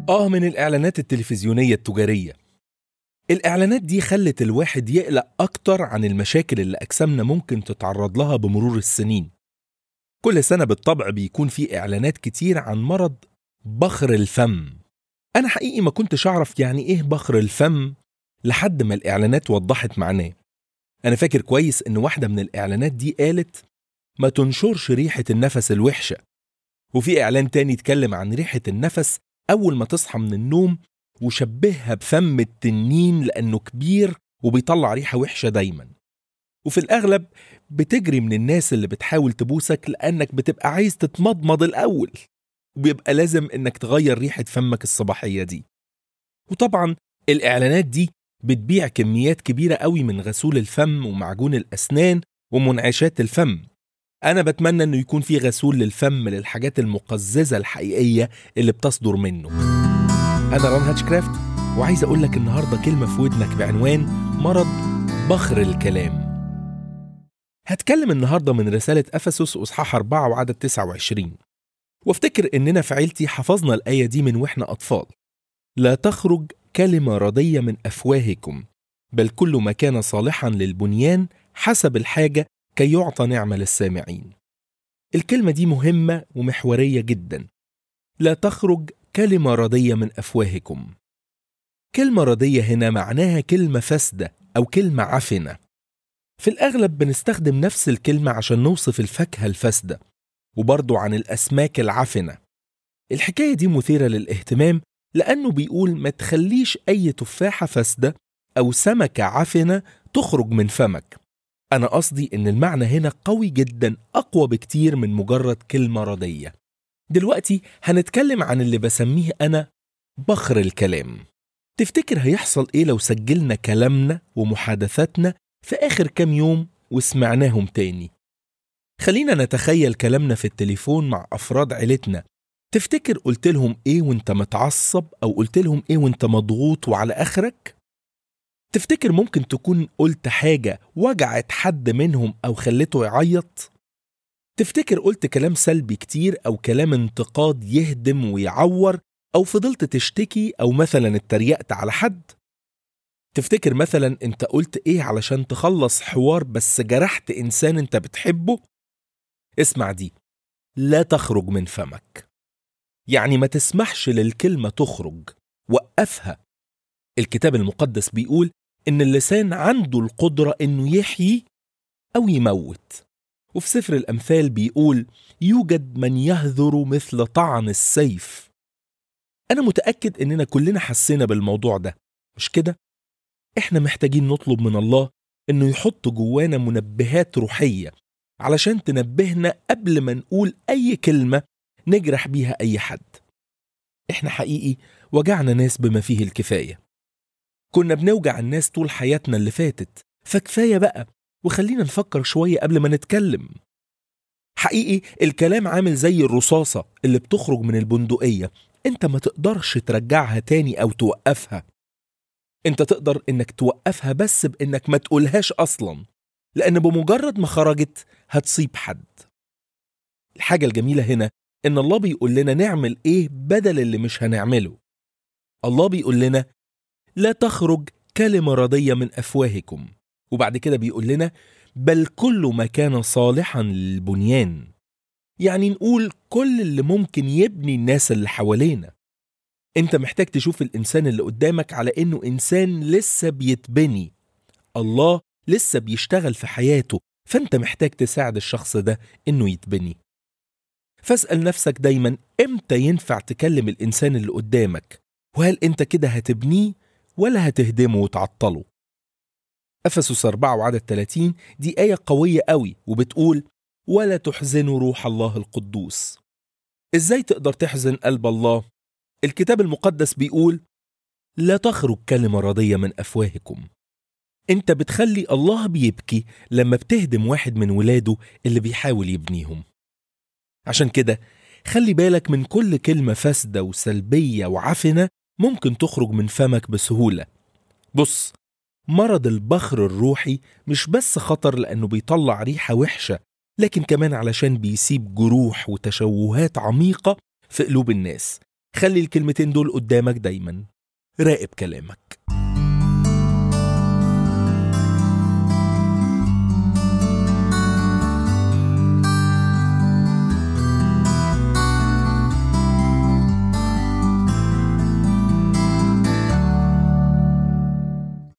آه من الإعلانات التلفزيونية التجارية الإعلانات دي خلت الواحد يقلق أكتر عن المشاكل اللي أجسامنا ممكن تتعرض لها بمرور السنين كل سنة بالطبع بيكون في إعلانات كتير عن مرض بخر الفم أنا حقيقي ما كنتش أعرف يعني إيه بخر الفم لحد ما الإعلانات وضحت معناه أنا فاكر كويس إن واحدة من الإعلانات دي قالت ما تنشرش ريحة النفس الوحشة وفي إعلان تاني اتكلم عن ريحة النفس أول ما تصحى من النوم وشبهها بفم التنين لأنه كبير وبيطلع ريحة وحشة دايما وفي الأغلب بتجري من الناس اللي بتحاول تبوسك لأنك بتبقى عايز تتمضمض الأول وبيبقى لازم إنك تغير ريحة فمك الصباحية دي وطبعا الإعلانات دي بتبيع كميات كبيرة قوي من غسول الفم ومعجون الأسنان ومنعشات الفم أنا بتمنى إنه يكون في غسول للفم للحاجات المقززة الحقيقية اللي بتصدر منه أنا ران هاتشكرافت وعايز أقول لك النهاردة كلمة في ودنك بعنوان مرض بخر الكلام هتكلم النهاردة من رسالة أفسس أصحاح 4 وعدد 29 وافتكر إننا في عيلتي حفظنا الآية دي من وإحنا أطفال لا تخرج كلمة رضية من أفواهكم بل كل ما كان صالحا للبنيان حسب الحاجة كي يعطى نعمة للسامعين الكلمة دي مهمة ومحورية جدا لا تخرج كلمة رضية من أفواهكم كلمة رضية هنا معناها كلمة فاسدة أو كلمة عفنة في الأغلب بنستخدم نفس الكلمة عشان نوصف الفاكهة الفاسدة وبرضو عن الأسماك العفنة الحكاية دي مثيرة للاهتمام لأنه بيقول ما تخليش أي تفاحة فاسدة أو سمكة عفنة تخرج من فمك أنا قصدي إن المعنى هنا قوي جدا أقوى بكتير من مجرد كلمة رضية دلوقتي هنتكلم عن اللي بسميه أنا بخر الكلام تفتكر هيحصل إيه لو سجلنا كلامنا ومحادثاتنا في آخر كام يوم وسمعناهم تاني خلينا نتخيل كلامنا في التليفون مع أفراد عيلتنا تفتكر قلت لهم إيه وانت متعصب أو قلت لهم إيه وانت مضغوط وعلى آخرك؟ تفتكر ممكن تكون قلت حاجة وجعت حد منهم أو خلته يعيط؟ تفتكر قلت كلام سلبي كتير أو كلام انتقاد يهدم ويعور أو فضلت تشتكي أو مثلا اتريقت على حد؟ تفتكر مثلا انت قلت ايه علشان تخلص حوار بس جرحت انسان انت بتحبه؟ اسمع دي لا تخرج من فمك يعني ما تسمحش للكلمة تخرج وقفها الكتاب المقدس بيقول إن اللسان عنده القدرة إنه يحيي أو يموت وفي سفر الأمثال بيقول يوجد من يهذر مثل طعن السيف أنا متأكد إننا كلنا حسينا بالموضوع ده مش كده؟ إحنا محتاجين نطلب من الله إنه يحط جوانا منبهات روحية علشان تنبهنا قبل ما نقول أي كلمة نجرح بيها أي حد إحنا حقيقي وجعنا ناس بما فيه الكفاية كنا بنوجع الناس طول حياتنا اللي فاتت فكفاية بقى وخلينا نفكر شوية قبل ما نتكلم حقيقي الكلام عامل زي الرصاصة اللي بتخرج من البندقية انت ما تقدرش ترجعها تاني او توقفها انت تقدر انك توقفها بس بانك ما تقولهاش اصلا لان بمجرد ما خرجت هتصيب حد الحاجة الجميلة هنا ان الله بيقول لنا نعمل ايه بدل اللي مش هنعمله الله بيقول لنا لا تخرج كلمة رضية من أفواهكم وبعد كده بيقول لنا بل كل ما كان صالحا للبنيان يعني نقول كل اللي ممكن يبني الناس اللي حوالينا انت محتاج تشوف الإنسان اللي قدامك على إنه إنسان لسه بيتبني الله لسه بيشتغل في حياته فانت محتاج تساعد الشخص ده إنه يتبني فاسأل نفسك دايما امتى ينفع تكلم الإنسان اللي قدامك وهل انت كده هتبنيه ولا هتهدمه وتعطله أفسس 4 وعدد 30 دي آية قوية قوي وبتقول ولا تحزنوا روح الله القدوس إزاي تقدر تحزن قلب الله؟ الكتاب المقدس بيقول لا تخرج كلمة رضية من أفواهكم أنت بتخلي الله بيبكي لما بتهدم واحد من ولاده اللي بيحاول يبنيهم عشان كده خلي بالك من كل كلمة فاسدة وسلبية وعفنة ممكن تخرج من فمك بسهولة بص مرض البخر الروحي مش بس خطر لأنه بيطلع ريحة وحشة لكن كمان علشان بيسيب جروح وتشوهات عميقة في قلوب الناس خلي الكلمتين دول قدامك دايما راقب كلامك